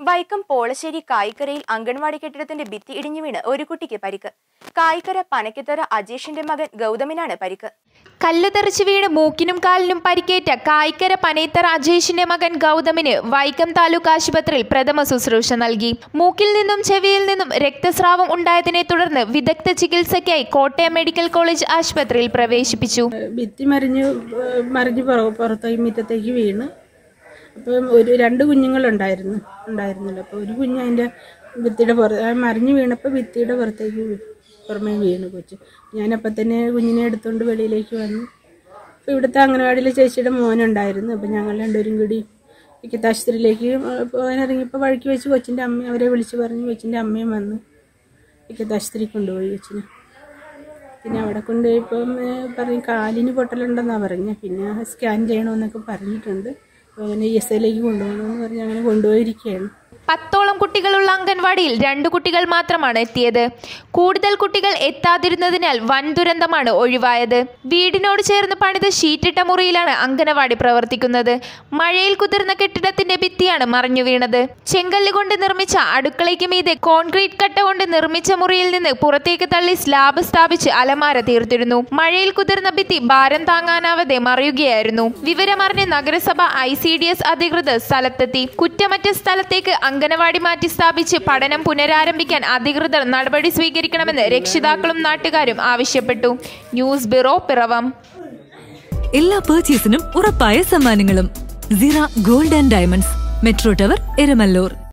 വൈക്കം പോളശ്ശേരി കായിക്കരയിൽ അംഗൻവാടി കെട്ടിടത്തിന്റെ ഭിത്തി ഇടിഞ്ഞു വീണ് ഒരു കുട്ടിക്ക് പരിക്ക് കായിക്കര പനക്കത്തറ അജേഷിന്റെ മകൻ ഗൗതമിനാണ് പരിക്ക് കല്ല് തെറിച്ച് വീണ് മൂക്കിനും കാലിനും പരിക്കേറ്റ കായിക്കര പനേത്തറ അജേഷിന്റെ മകൻ ഗൗതമിന് വൈക്കം താലൂക്ക് ആശുപത്രിയിൽ പ്രഥമ ശുശ്രൂഷ നൽകി മൂക്കിൽ നിന്നും ചെവിയിൽ നിന്നും രക്തസ്രാവം ഉണ്ടായതിനെ തുടർന്ന് വിദഗ്ധ ചികിത്സയ്ക്കായി കോട്ടയം മെഡിക്കൽ കോളേജ് ആശുപത്രിയിൽ പ്രവേശിപ്പിച്ചു ഭിത്തി മറിഞ്ഞ് ഏഹ് മറിഞ്ഞ് പുറ- പുറത്തേക്ക് മുറ്റത്തേക്ക് വീണ് അപ്പം ഒരു രണ്ട് കുഞ്ഞുങ്ങളുണ്ടായിരുന്നു ഉണ്ടായിരുന്നില്ല അപ്പോൾ ഒരു കുഞ്ഞ് അതിൻ്റെ ഭിത്തിയുടെ പുറ ആ മറിഞ്ഞ് വീണപ്പോൾ ഭിത്തിയുടെ പുറത്തേക്ക് വീ- പുറമേ വീണ് കൊച്ചു ഞാനപ്പം തന്നെ കുഞ്ഞിനെ എടുത്തുകൊണ്ട് വെളിയിലേക്ക് വന്നു അപ്പോൾ ഇവിടുത്തെ അംഗനവാടിയിലെ ചേച്ചിയുടെ മോനുണ്ടായിരുന്നു അപ്പം ഞങ്ങൾ രണ്ടുപേരും കൂടി ഇക്കത്താശുപത്രിയിലേക്ക് പോകാനിറങ്ങിയപ്പോൾ വഴിക്ക് വെച്ച് കൊച്ചിൻ്റെ അമ്മ അവരെ വിളിച്ച് പറഞ്ഞ് കൊച്ചിൻ്റെ അമ്മയും വന്ന് ഇക്കത്താശുപത്രി കൊണ്ടുപോയി കൊച്ചിനെ പിന്നെ അവിടെ കൊണ്ടുപോയപ്പം പറഞ്ഞു കാലിന് പൊട്ടലുണ്ടെന്നാണ് പറഞ്ഞത് പിന്നെ സ്കാൻ ചെയ്യണമെന്നൊക്കെ പറഞ്ഞിട്ടുണ്ട് അപ്പോൾ അങ്ങനെ ഇ എസ് ഐയിലേക്ക് കൊണ്ടുപോകണമെന്ന് പറഞ്ഞ് അങ്ങനെ കൊണ്ടുപോയിരിക്കുകയാണ് പത്തോളം കുട്ടികളുള്ള അംഗൻവാടിയിൽ രണ്ടു കുട്ടികൾ മാത്രമാണ് എത്തിയത് കൂടുതൽ കുട്ടികൾ എത്താതിരുന്നതിനാൽ വൻ ദുരന്തമാണ് ഒഴിവായത് വീടിനോട് ചേർന്ന് പണിത ഷീറ്റിട്ട മുറിയിലാണ് അംഗനവാടി പ്രവർത്തിക്കുന്നത് മഴയിൽ കുതിർന്ന കെട്ടിടത്തിന്റെ ഭിത്തിയാണ് മറിഞ്ഞു വീണത് ചെങ്കല്ല് കൊണ്ട് നിർമ്മിച്ച അടുക്കളയ്ക്ക് മീതെ കോൺക്രീറ്റ് കട്ട കൊണ്ട് നിർമ്മിച്ച മുറിയിൽ നിന്ന് പുറത്തേക്ക് തള്ളി സ്ലാബ് സ്ഥാപിച്ച് അലമാര തീർത്തിരുന്നു മഴയിൽ കുതിർന്ന ഭിത്തി ഭാരം താങ്ങാനാവാതെ മറിയുകയായിരുന്നു വിവരമറിഞ്ഞ് നഗരസഭ ഐ സി ഡി എസ് അധികൃതർ സ്ഥലത്തെത്തി കുറ്റമറ്റ സ്ഥലത്തേക്ക് അംഗനവാടി മാറ്റി സ്ഥാപിച്ച് പഠനം പുനരാരംഭിക്കാൻ അധികൃതർ നടപടി സ്വീകരിക്കണമെന്ന് രക്ഷിതാക്കളും നാട്ടുകാരും ആവശ്യപ്പെട്ടു ന്യൂസ് ബ്യൂറോ പിറവം എല്ലാ പർച്ചേസിനും ഉറപ്പായ സമ്മാനങ്ങളും Sira gold and diamonds metro tower Eramallur